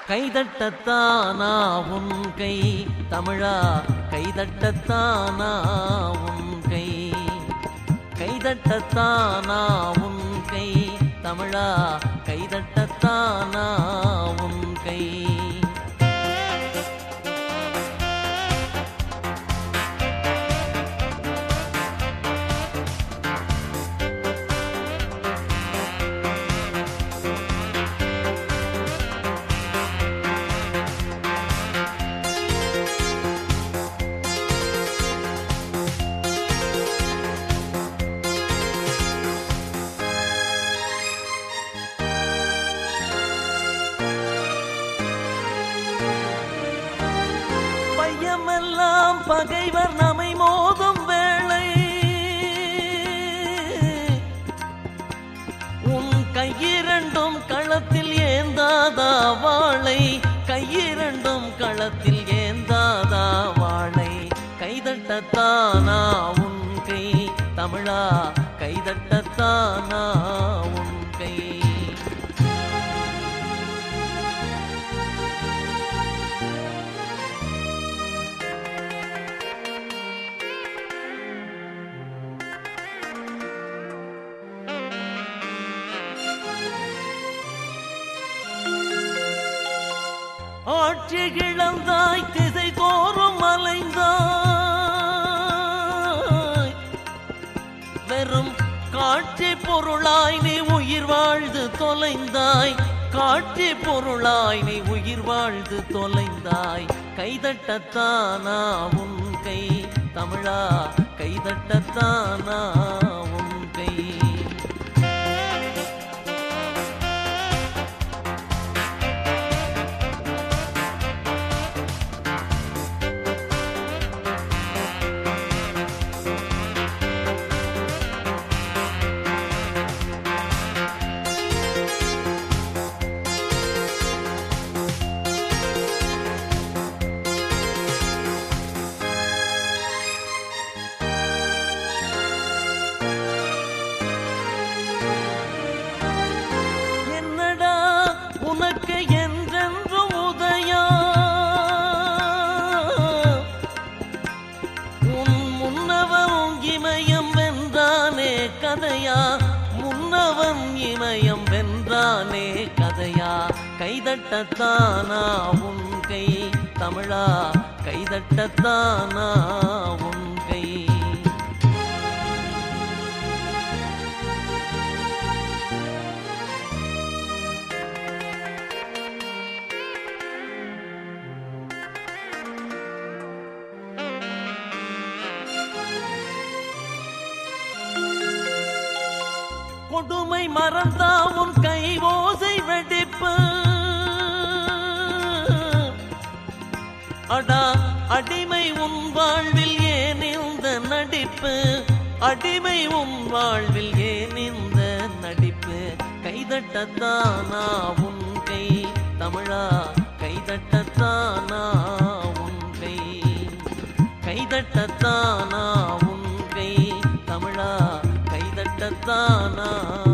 கைதட்டத்தானா உன் கை தமிழா கைதட்டத்தானா உன் கை கைதட்டத்தானா உன் கை தமிழா கைதட்டத்தானா உன் கை பையமெல்லாம் பகைவர் நம்மை மோதும் வேளை உன் கையிரண்டும் களத்தில் ஏந்தாதா வாளை கையிரண்டும் களத்தில் ஏந்தாதா வாளை கைதட்டத்தானா உன் கை தமிழா கைதட்டத்தானா உன் கை ஆட்சி கிழந்தாய் திசை தோறும் அலைந்தாய் வெறும் காட்சி பொருளாய் நீ உயிர் வாழ்ந்து தொலைந்தாய் காட்சி பொருளாய் நீ உயிர் வாழ்ந்து தொலைந்தாய் கைதட்டத்தானா உன் கை தமிழா கைதட்டத்தானா உன் கை என்னடா உனக்கு என்றென்றும் உதயம் உன் முன்னவன் இமயம் வென்றானே கதையா முன்னவன் இமயம் வென்றானே கதையா கைதட்டத்தானா உன் கை தமிழா கைதட்டத்தானா உன் கை கொடுமை மறந்தா உன் கை ஓசை வெடிப்பு அடா அடிமை உன் வாழ்வில் ஏன் இந்த நடிப்பு அடிமை உன் வாழ்வில் ஏன் இந்த நடிப்பு கைதட்டத்தானா உன் கை தமிழா கைதட்டத்தானா உன் கை கைதட்டத்தானா உன் கை தமிழா கைதட்டத்தானா